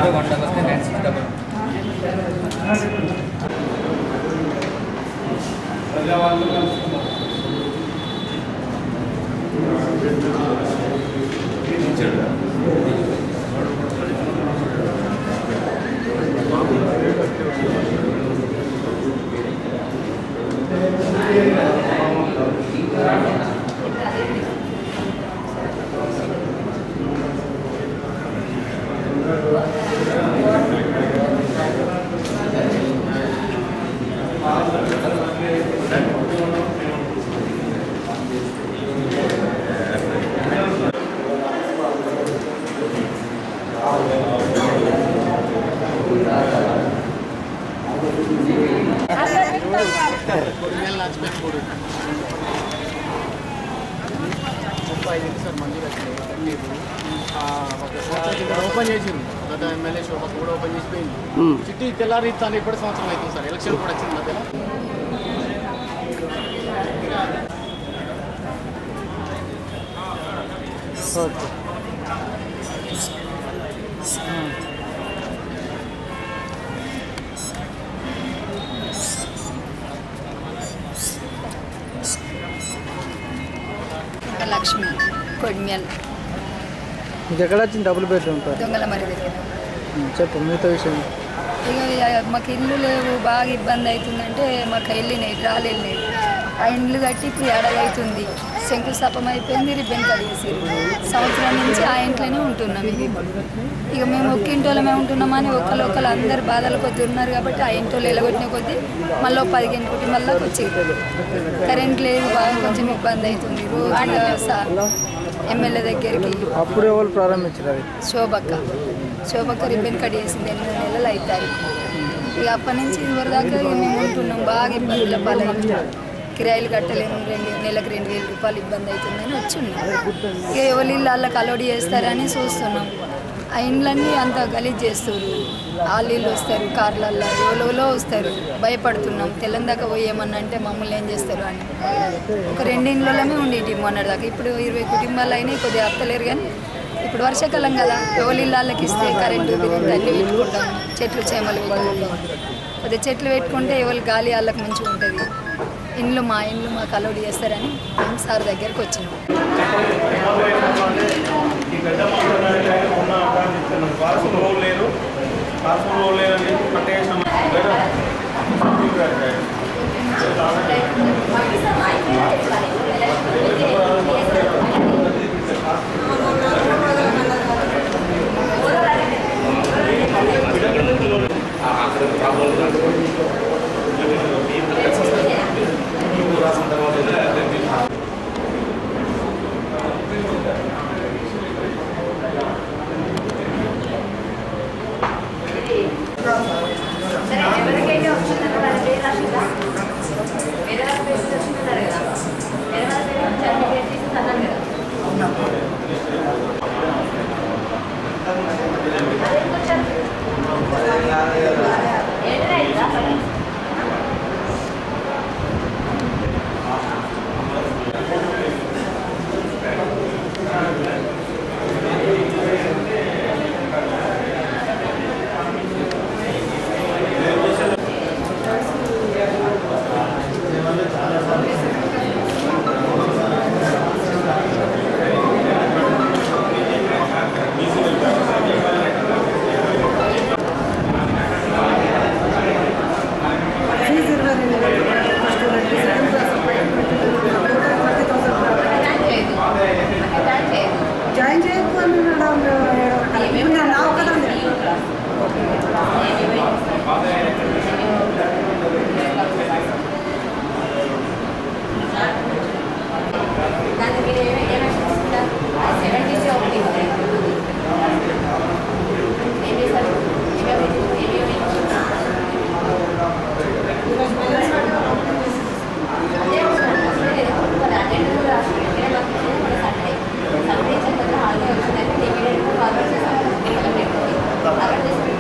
zero one double three nine six double ముప్పై ఐదు sir మంది కట్టలేదు ఒక సంవత్సరం కింద ఓపెన్ చేసింది గత ఎమ్మెల్యే శోభ కూడా ఓపెన్ చేసిపోయింది చిట్టి తెల్లారి ఇస్తాను ఇప్పుడు సంవత్సరం అవుతుంది సార్ ఎలక్షన్ కూడా వచ్చింది మధ్యలో ఓకే ఇంకా లక్ష్మి కొడిమ్యాల్ మీకు ఎక్కడ వచ్చింది డబుల్ బెడ్రూమ్ సార్ దొంగల మరి దగ్గర చెప్పు మిగతా విషయం ఇక ఇక మాకు ఇల్లు లేవు బాగా ఇబ్బంది అవుతుందంటే మాకు వెళ్ళినాయి డ్రాలు వెళ్ళినాయి ఆ ఇండ్లు కట్టి ఇప్పుడు ఏడాది అవుతుంది శంకుస్థాపం అయిపోయింది రిబ్బన్ కడిగేసి సంవత్సరం నుంచి ఆ ఇంట్లోనే ఉంటున్నాం ఇది ఇక మేము ఒక్క ఇంటోళ్ళమే ఉంటున్నామని ఒకళ్ళు ఒకళ్ళు అందరు బాధల కొద్ది ఉన్నారు కాబట్టి ఆ ఇంటోళ్ళు ఎలగొట్టిన కొద్దీ మళ్ళీ ఒక పదిహేను కుటుంబాల్లోకి వచ్చేది కరెంట్ లేదు బాగా కొంచెం ఇబ్బంది అవుతుంది రోజు ఎమ్మెల్యే దగ్గరికి అప్పుడు ఎవరు ప్రారంభించారు అది శోభక్క శోభక్క రిబ్బన్ కట్ చేసింది ఎనిమిది నెలలు అవుతాయి ఇక అప్పటి నుంచి ఇదివరదాకా ఇక మేము ఉంటున్నాం బాగా ఇబ్బందుల పాలైన కిరాయిలు కట్టలేము రెండు నెలకు రెండు వేల రూపాయలు ఇబ్బంది అవుతుందని వచ్చి ఉన్నాం ఇక ఎవరి ఇల్లు వాళ్ళకి అలౌడ్ చేస్తారని చూస్తున్నాం ఆ ఇండ్లన్నీ అంత గలీజ్ చేస్తారు వాళ్ళు ఇల్లు వస్తారు కార్లల్లో ఎవరెవరో వస్తారు భయపడుతున్నాం తెల్లందాకా పోయేమన్నా అంటే మమ్మల్ని ఏం చేస్తారు అని ఒక రెండు ఇండ్లలోనే ఉండేటి మొన్నటిదాకా ఇప్పుడు ఇరవై కుటుంబాలు అయినాయి కొద్దిగా అత్తలేరు కానీ ఇప్పుడు వర్షాకాలం కదా ఎవరి ఇళ్ళకి ఇస్తే కరెంటు బిల్లు అన్నీ పెట్టుకుంటాం చెట్లు చేమలు పెట్టుకుంటాం కొద్దిగా చెట్లు పెట్టుకుంటే ఎవరి గాలి వాళ్ళకి మంచిగా ఉంటుంది ఇండ్లు మా ఇండ్లు మాకు అలౌడ్ చేస్తారని మేము సార్ దగ్గరికి వచ్చినాం పార్సల్ లేదు పార్సల్ లేదని పట్టేసాం జాయిన్ చేయకపోతే నా ఒక్కదాన్ని అక్కడ